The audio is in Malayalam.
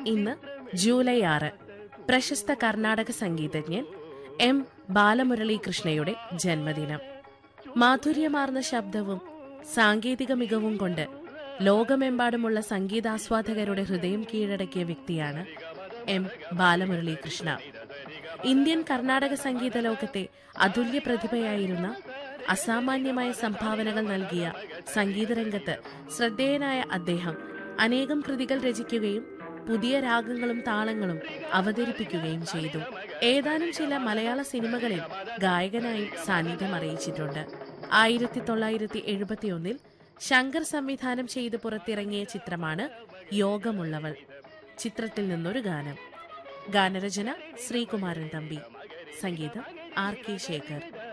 ഇന്ന് ജൂലൈ ആറ് പ്രശസ്ത കർണാടക സംഗീതജ്ഞൻ എം ബാലമുരളീകൃഷ്ണയുടെ ജന്മദിനം മാധുര്യമാർന്ന ശബ്ദവും സാങ്കേതിക മികവും കൊണ്ട് ലോകമെമ്പാടുമുള്ള സംഗീതാസ്വാദകരുടെ ഹൃദയം കീഴടക്കിയ വ്യക്തിയാണ് എം ബാലമുരളീകൃഷ്ണ ഇന്ത്യൻ കർണാടക സംഗീത ലോകത്തെ അതുല്യ പ്രതിഭയായിരുന്ന അസാമാന്യമായ സംഭാവനകൾ നൽകിയ സംഗീതരംഗത്ത് ശ്രദ്ധേയനായ അദ്ദേഹം അനേകം കൃതികൾ രചിക്കുകയും പുതിയ രാഗങ്ങളും താളങ്ങളും അവതരിപ്പിക്കുകയും ചെയ്തു ഏതാനും ചില മലയാള സിനിമകളിൽ ഗായകനായും സാന്നിധ്യം അറിയിച്ചിട്ടുണ്ട് ആയിരത്തി തൊള്ളായിരത്തി എഴുപത്തിയൊന്നിൽ ശങ്കർ സംവിധാനം ചെയ്ത് പുറത്തിറങ്ങിയ ചിത്രമാണ് യോഗമുള്ളവൾ ചിത്രത്തിൽ നിന്നൊരു ഗാനം ഗാനരചന ശ്രീകുമാരൻ തമ്പി സംഗീതം ആർ കെ ശേഖർ